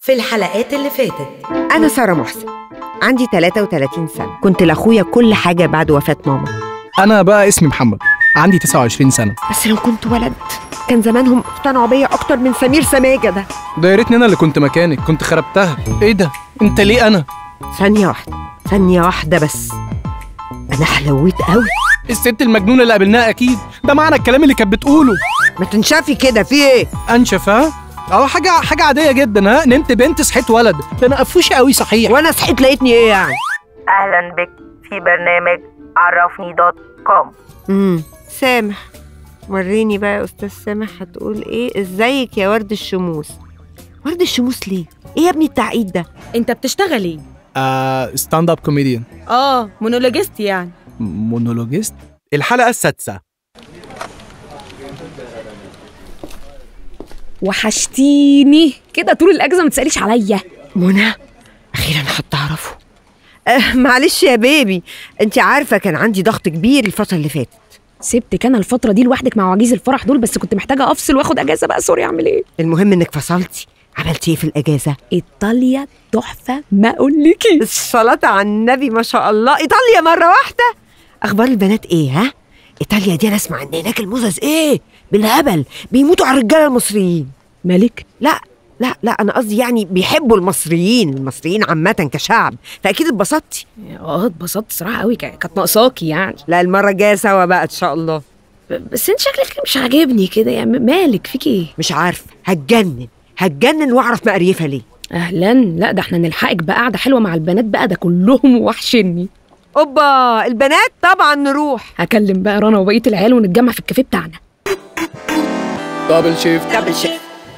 في الحلقات اللي فاتت أنا سارة محسن عندي 33 سنة كنت لأخويا كل حاجة بعد وفاة ماما انا بقى اسمي محمد عندي 29 سنه بس لو كنت ولد كان زمانهم اقتنعوا بيا أكتر من سمير سماجة ده ده يا ريتني انا اللي كنت مكانك كنت خربتها ايه ده انت ليه انا ثانية واحدة ثانية واحدة بس أنا حلويت قوي الست المجنونه اللي قابلناها اكيد ده معنى الكلام اللي كانت بتقوله ما تنشافي كده في إيه؟ انشف ها اه حاجه حاجه عاديه جدا ها نمت بنت صحيت ولد ده انا قفوشه قوي صحيح وأنا صحيت لقيتني إيه يعني؟ أهلا بك في برنامج عرفني دوت كوم امم سامح وريني بقى يا أستاذ سامح هتقول إيه؟ إزيك يا ورد الشموس؟ ورد الشموس ليه؟ إيه يا ابني التعقيد ده؟ انت بتشتغل ايه؟ آه ستاند اب كوميديان اه مونولوجيست يعني مونولوجيست الحلقة السادسة وحشتيني كده طول الاجازه ما تساليش عليا منى اخيرا حد اعرفه أه معلش يا بيبي انت عارفه كان عندي ضغط كبير الفتره اللي فاتت سبتك انا الفتره دي لوحدك مع عواجيز الفرح دول بس كنت محتاجه افصل واخد اجازه بقى سوري اعمل ايه المهم انك فصلتي عملتي ايه في الاجازه ايطاليا تحفه ما اقولكيش الصلاه على النبي ما شاء الله ايطاليا مره واحده اخبار البنات ايه ها ايطاليا دي انا اسمع ان هناك المزز ايه بالهبل بيموتوا على الرجاله المصريين مالك لا لا لا انا قصدي يعني بيحبوا المصريين المصريين عامه كشعب فاكيد اتبسطتي اه اتبسطت صراحه قوي كانت ناقصاكي يعني لا المره الجايه سوا بقى ان شاء الله ب- بس انت شكلك مش عاجبني كده يعني مالك فيك ايه مش عارفه هتجنن هتجنن واعرف مقريفه ليه اهلا لا ده احنا نلحقك بقى قعده حلوه مع البنات بقى ده كلهم وحشني اوبا البنات طبعا نروح هكلم بقى رنا وبقيه العيال ونتجمع في الكافيه بتاعنا دبل شيفت دبل شيف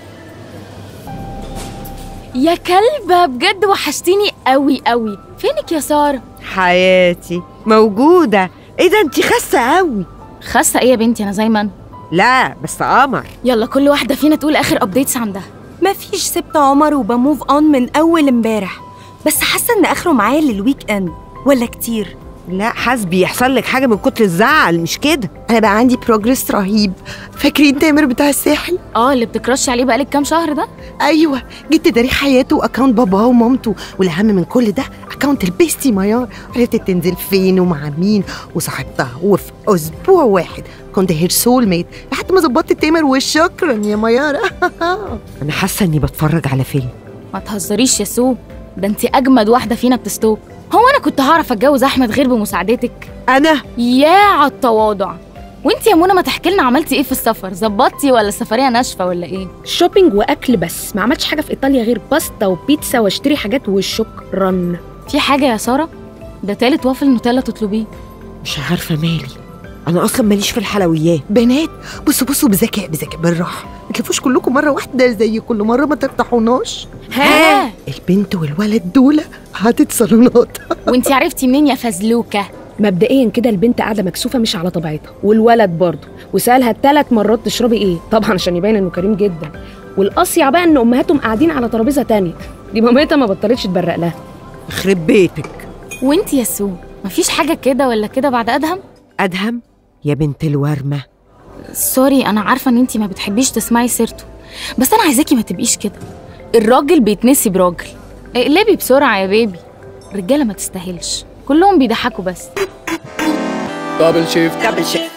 يا كلبة بجد وحشتيني قوي قوي فينك يا سارة حياتي موجوده ايه ده انت خاسه قوي خاسة ايه يا بنتي انا زي ما انا لا بس قمر يلا كل واحدة فينا تقول اخر ابديتس عندها مفيش سبت عمر وبموف اون من اول امبارح بس حاسه ان اخره معايا للويك اند ولا كتير لا حسبي يحصل لك حاجه من كتر الزعل مش كده انا بقى عندي بروجرس رهيب فاكرين تامر بتاع الساحل اه اللي بتكرشي عليه بقالك كام شهر ده ايوه جبت تاريخ حياته واكونت باباه ومامته والاهم من كل ده اكونت البيستي ميار عرفت تنزل فين ومع مين وصاحبتها وفي اسبوع واحد كنت هير سول ميت لحد ما ظبطت تامر وشكرا يا ميار انا حاسه اني بتفرج على فيلم ما تهزريش يا سو ده انت اجمد واحدة فينا بتستوك هو انا كنت هعرف اتجوز احمد غير بمساعدتك انا يا على التواضع وانت يا منى ما تحكي لنا عملتي ايه في السفر ظبطتي ولا السفريه ناشفه ولا ايه شوبينج واكل بس ما عملتش حاجه في ايطاليا غير باستا وبيتزا واشتري حاجات وشكرا في حاجه يا ساره ده تالت وافل نوتيلا تطلبيه مش عارفه مالي انا اصلا ماليش في الحلويات بنات بصوا بصوا بذكاء بذكاء بالراحه ما تلفوش كلكم مره واحده زي كل مره ما ترتاحوناش ها البنت والولد دول عادة صالونات وانت عرفتي منين يا فزلوكه مبدئيا كده البنت قاعده مكسوفه مش على طبيعتها والولد برضه وسالها ثلاث مرات تشربي ايه طبعا عشان يبين انه كريم جدا والاصيع بقى ان امهاتهم قاعدين على ترابيزه تانية دي مامتها ما بطلتش تبرق لها يخرب بيتك وانت يا سو مفيش حاجه كده ولا كده بعد ادهم ادهم يا بنت الورمه سوري انا عارفه ان انت ما بتحبيش تسمعي سيرته بس انا عايزاكي ما تبقيش كده الراجل بيتنسي براجل اقلبي بسرعه يا بيبي الرجاله ما تستاهلش كلهم بيضحكوا بس دبل شيفت دبل شيف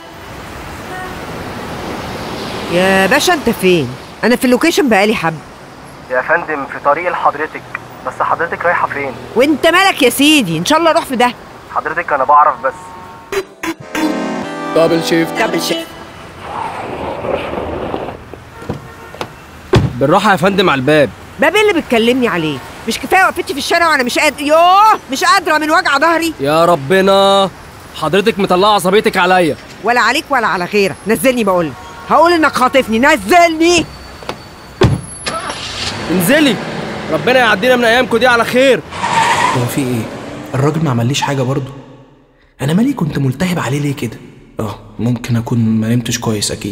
يا باشا انت فين انا في اللوكيشن بقالي حب يا فندم في طريق لحضرتك بس حضرتك رايحة فين؟ وانت مالك يا سيدي ان شاء الله روح في ده حضرتك أنا بعرف بس دبل شيفت دبل شيف بالراحة يا فندم على الباب باب إيه اللي بتكلمني عليه مش كفايه وقفتي في الشارع وانا مش قادر يوه مش قادره من وجع ظهري يا ربنا حضرتك مطلعة عصبيتك عليا ولا عليك ولا على غيرك نزلني بقول هقول انك خاطفني نزلني انزلي ربنا يعدينا من أيامكم دي على خير هو في ايه؟ الراجل ما عمليش حاجة برضه أنا مالي كنت ملتهب عليه ليه كده؟ اه ممكن أكون ما نمتش كويس أكيد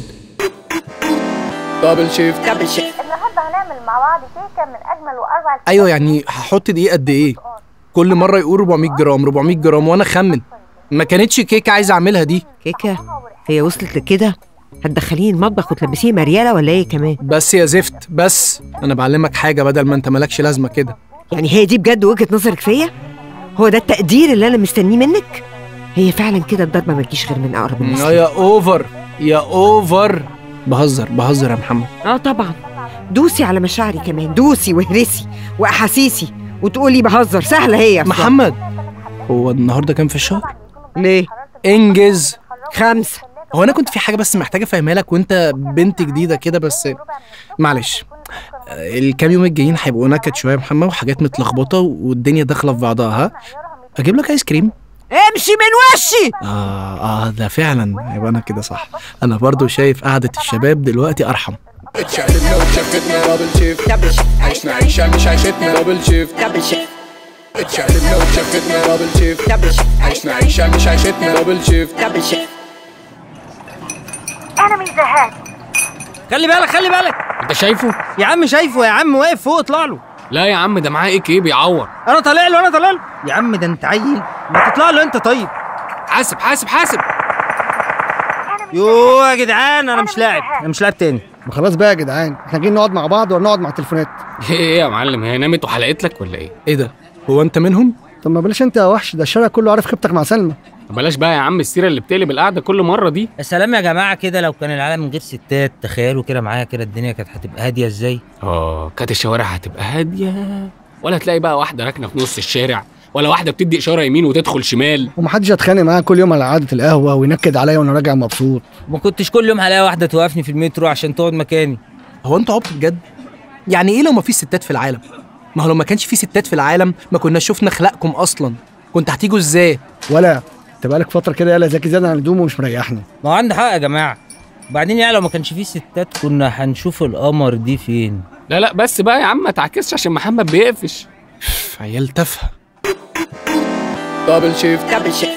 دبل شيفت دبل شيف النهارده هنعمل مع بعض كيكه من اجمل واروع ايوه يعني هحط دقيق قد ايه كل مره يقول 400 جرام 400 جرام وانا اخمن ما كانتش كيكه عايز اعملها دي كيكه هي وصلت لكده هتدخليه المطبخ وتلبسيه مرياله ولا ايه كمان بس يا زفت بس انا بعلمك حاجه بدل ما انت مالكش لازمه كده يعني هي دي بجد وجهه نظرك فيا هو ده التقدير اللي انا مستنيه منك هي فعلا كده الضربه ما تجيش غير من اقرب الناس آه، يا اوفر يا اوفر بهزر بهزر يا محمد اه طبعا دوسي على مشاعري كمان دوسي واهرسي واحاسيسي وتقولي بهزر سهله هي أصلاً. محمد هو النهارده كام في الشهر ليه انجز خمسه هو انا كنت في حاجه بس محتاجه افهمها لك وانت بنت جديده كده بس معلش آه، الكام يوم الجايين هيبقوا نكد شويه يا محمد وحاجات متلخبطه والدنيا داخله في بعضها ها اجيب لك ايس كريم امشي من وشي اه اه ده فعلا يبقى انا كده صح انا برضو شايف قعده الشباب دلوقتي ارحم اتشقلبنا واتشفتنا دبل شيفت عشنا عيشة مش عيشتنا دبل شيفت اتشقلبنا واتشفتنا دبل شيفت عشنا عيشة مش عيشتنا دبل شيفت انا مش زهقان خلي بالك خلي بالك انت شايفه؟ يا عم شايفه يا عم واقف فوق اطلع له لا يا عم ده معاه ايه كي بيعور انا طالع له انا طالع له يا عم ده انت عيل ما تطلع له انت طيب حاسب حاسب حاسب يو يا جدعان انا مش لاعب انا مش لاعب تاني ما خلاص بقى يا جدعان احنا جايين نقعد مع بعض ولا نقعد مع التليفونات ايه يا معلم هي نامت وحلقت لك ولا ايه؟ ايه ده هو انت منهم طب ما بلاش انت يا وحش ده الشارع كله عارف خيبتك مع سلمى بلاش بقى يا عم السيره اللي بتقلب القعده كل مره دي يا سلام يا جماعه كده لو كان العالم من غير ستات تخيلوا كده معايا كده الدنيا كانت هتبقى هاديه ازاي اه كانت الشوارع هتبقى هاديه ولا تلاقي بقى واحده راكنه في نص الشارع ولا واحده بتدي اشاره يمين وتدخل شمال ومحدش يتخانق معايا كل يوم على قعده القهوه وينكد عليا وانا راجع مبسوط ما كنتش كل يوم هلاقي واحده توقفني في المترو عشان تقعد مكاني هو انتوا عبط بجد يعني ايه لو ما فيش ستات في العالم ما هو لو ما كانش في ستات في العالم ما كناش شفنا خلقكم اصلا كنت هتيجوا ازاي ولا انت بقالك فتره كده يالا ذكي زياده عن هدومه ومش مريحني ما هو عنده حق يا جماعه وبعدين يعني لو ما كانش فيه ستات كنا هنشوف القمر دي فين لا لا بس بقى يا عم ما تعكسش عشان محمد بيقفش عيال تافهه دبل شيفت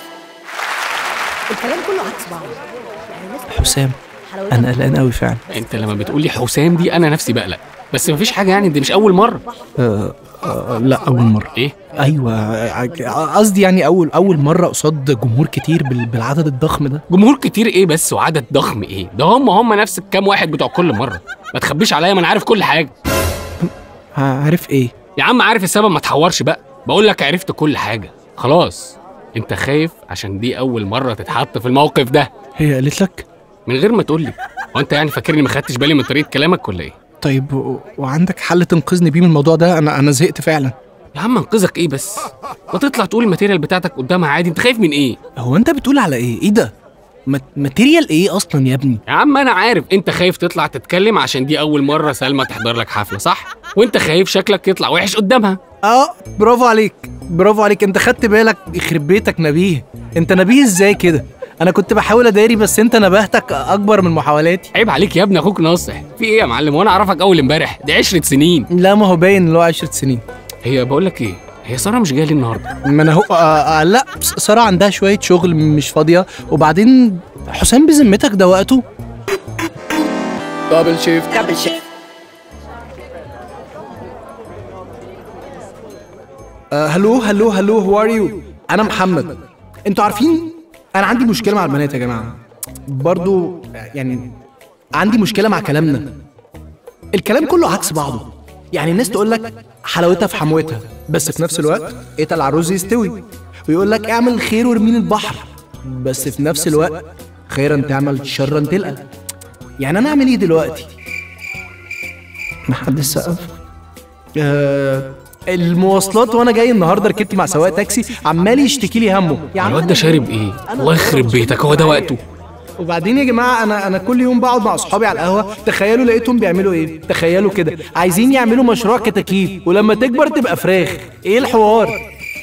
الكلام كله عكس بعض حسام انا قلقان قوي فعلا انت لما بتقولي حسام دي انا نفسي بقلق بس مفيش حاجه يعني دي مش اول مره آه آه لا اول مره ايه ايوه آه، قصدي يعني اول اول مره قصاد جمهور كتير بال- بالعدد الضخم ده جمهور كتير ايه بس وعدد ضخم ايه ده هم هم نفس الكام واحد بتوع كل مره ما تخبيش عليا ما انا عارف كل حاجه عارف ايه يا عم عارف السبب ما تحورش بقى بقول لك عرفت كل حاجه خلاص انت خايف عشان دي اول مره تتحط في الموقف ده هي قالت لك من غير ما تقول لي هو انت يعني فاكرني ما خدتش بالي من طريقه كلامك ولا ايه طيب و- وعندك حل تنقذني بيه من الموضوع ده انا انا زهقت فعلا يا عم انقذك ايه بس ما تطلع تقول الماتيريال بتاعتك قدامها عادي انت خايف من ايه هو انت بتقول على ايه ايه ده مات- ماتيريال ايه اصلا يا ابني يا عم انا عارف انت خايف تطلع تتكلم عشان دي اول مره سلمى تحضر لك حفله صح وانت خايف شكلك يطلع وحش قدامها اه برافو عليك برافو عليك انت خدت بالك يخرب بيتك نبيه انت نبيه ازاي كده انا كنت بحاول اداري بس انت نباهتك اكبر من محاولاتي عيب عليك يا ابني اخوك ناصح في ايه يا معلم وانا اعرفك اول امبارح دي عشرة سنين لا ما هو باين اللي هو 10 سنين هي بقول لك ايه هي ساره مش جايه لي النهارده ما انا هو آه آه لا س- ساره عندها شويه شغل مش فاضيه وبعدين حسام بذمتك ده وقته دبل شيفت آه هلو هلو هلو هو ار يو انا محمد انتوا عارفين انا عندي مشكله مع البنات يا جماعه برضو يعني عندي مشكله مع كلامنا الكلام كله عكس بعضه يعني الناس تقول لك حلاوتها في حموتها بس في نفس الوقت اتقل على الرز يستوي ويقول لك اعمل الخير وارمين البحر بس في نفس الوقت خيرا تعمل شرا تلقى يعني انا اعمل ايه دلوقتي محدش سقف آه المواصلات وانا جاي النهارده ركبت مع سواق تاكسي عمال يشتكي لي همه يا عم الواد ده شارب ايه الله يخرب بيتك هو ده وقته وبعدين يا جماعه انا انا كل يوم بقعد مع اصحابي على القهوه تخيلوا لقيتهم بيعملوا ايه تخيلوا كده عايزين يعملوا مشروع كتاكيت ولما تكبر تبقى فراخ ايه الحوار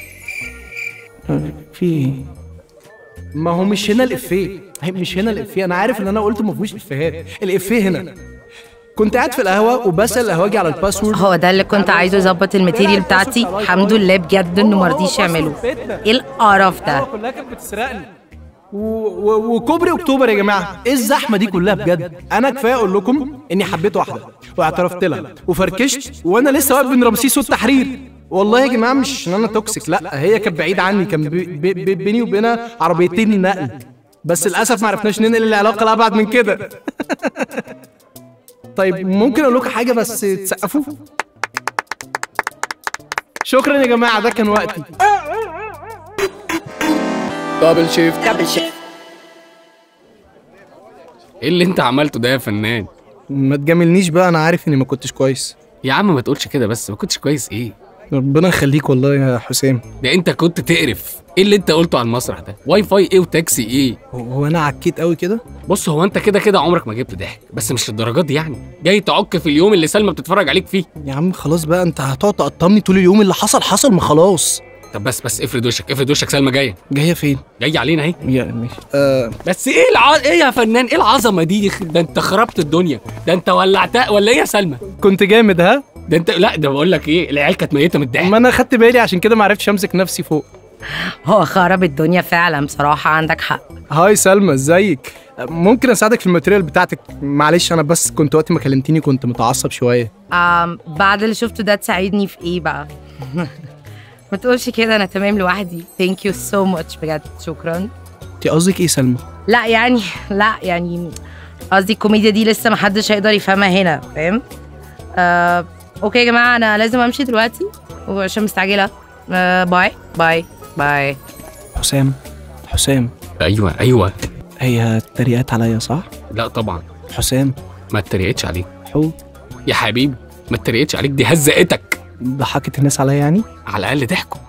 في ايه ما هو مش هنا الافيه هي مش هنا الافيه انا عارف ان انا قلت ما فيهوش افيهات الافيه هنا كنت قاعد في القهوه وبسال القهوجي على الباسورد هو ده اللي كنت عايزه يظبط الماتيريال بتاعتي الحمد لله بجد انه مرضيش يعمله ايه القرف ده كلها كانت بتسرقني و... و... وكوبري اكتوبر يا جماعه ايه الزحمه دي كلها بجد انا كفايه اقول لكم اني حبيت واحده واعترفت لها وفركشت وانا لسه واقف بين رمسيس والتحرير والله يا جماعه مش ان انا توكسيك لا هي كانت بعيده عني كان بي... بي... بي... بيني وبينها عربيتين نقل بس للاسف ما عرفناش ننقل العلاقه لابعد من كده طيب ممكن اقول لكم حاجه بس تسقفوا شكرا يا جماعه ده كان وقتي دبل شيفت دبل شيفت ايه اللي انت عملته ده يا فنان ما تجاملنيش بقى انا عارف اني ما كنتش كويس يا عم ما تقولش كده بس ما كنتش كويس ايه ربنا يخليك والله يا حسام ده انت كنت تقرف ايه اللي انت قلته على المسرح ده واي فاي ايه وتاكسي ايه هو انا عكيت قوي كده بص هو انت كده كده عمرك ما جبت ضحك بس مش للدرجات دي يعني جاي تعك في اليوم اللي سلمى بتتفرج عليك فيه يا عم خلاص بقى انت هتقعد تقطمني طول اليوم اللي حصل حصل ما خلاص طب بس بس افرد وشك افرد وشك سلمى جايه جايه فين جايه علينا اهي يا ماشي آه بس ايه الع... ايه يا فنان ايه العظمه دي ده انت خربت الدنيا ده انت ولعتها ولا ايه يا سلمى كنت جامد ها ده انت لا ده بقول لك ايه العيال كانت ميته من الضحك ما انا خدت بالي عشان كده ما عرفتش امسك نفسي فوق هو خرب الدنيا فعلا بصراحة عندك حق هاي سلمى ازيك ممكن اساعدك في الماتيريال بتاعتك معلش انا بس كنت وقت ما كلمتيني كنت متعصب شويه آم بعد اللي شفته ده تساعدني في ايه بقى ما تقولش كده انا تمام لوحدي ثانك يو سو ماتش بجد شكرا انت قصدك ايه سلمى لا يعني لا يعني قصدي الكوميديا دي لسه محدش هيقدر يفهمها هنا فاهم آه اوكي يا جماعه انا لازم امشي دلوقتي وعشان مستعجله آه باي باي باي حسام حسام ايوه ايوه هي اتريقت عليا صح لا طبعا حسام ما اتريقتش عليك حو يا حبيبي ما اتريقتش عليك دي هزقتك ضحكت الناس عليا يعني على الاقل ضحكوا